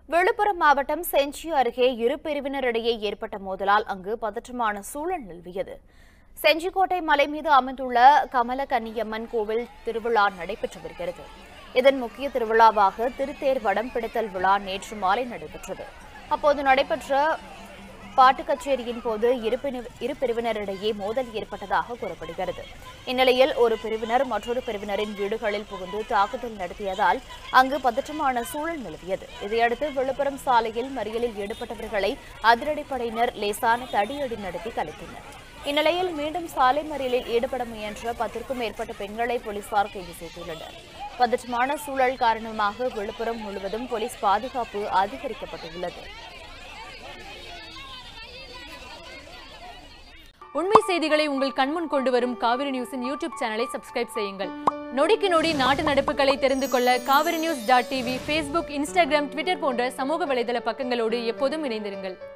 விழுப்புரம் மாவட்டம் செஞ்சி அருகே இரு பிரிவினரிடையே ஏற்பட்ட மோதலால் அங்கு பதற்றமான சூழல் நிலவியது செஞ்சிக்கோட்டை மலை மீது அமைந்துள்ள கமல கன்னியம்மன் கோவில் திருவிழா நடைபெற்று வருகிறது இதன் முக்கிய திருவிழாவாக திருத்தேர் வடம் பிடித்தல் விழா நேற்று மாலை நடைபெற்றது அப்போது நடைபெற்ற பாட்டு கச்சேரியின் போது இரு பிரிவு- இரு பிரிவினரிடையே மோதல் ஏற்பட்டதாக கூறப்படுகிறது இந்நிலையில் ஒரு பிரிவினர் மற்றொரு பிரிவினரின் வீடுகளில் புகுந்து தாக்குதல் நடத்தியதால் அங்கு பதற்றமான சூழல் நிலவியது இதையடுத்து விழுப்புரம் சாலையில் மறியலில் ஈடுபட்டவர்களை அதிரடிப்படையினர் லேசான தடியடி நடத்தி கலைத்தனர் இந்நிலையில் மீண்டும் சாலை மறியலில் ஈடுபட முயன்ற பத்திற்கும் மேற்பட்ட பெண்களை போலீசார் கைது செய்துள்ளனர் பதற்றமான சூழல் காரணமாக விழுப்புரம் முழுவதும் போலீஸ் பாதுகாப்பு அதிகரிக்கப்பட்டுள்ளது உண்மை செய்திகளை உங்கள் கண்முன் கொண்டு வரும் காவிரி நியூஸின் யூடியூப் சேனலை சப்ஸ்கிரைப் செய்யுங்கள் நொடிக்கு நொடி நாட்டு நடப்புகளை தெரிந்து கொள்ள Kaveri news dot TV Facebook Instagram Twitter போன்ற சமூக வலைதள பக்கங்களோடு எப்போதும் இணைந்திருங்கள்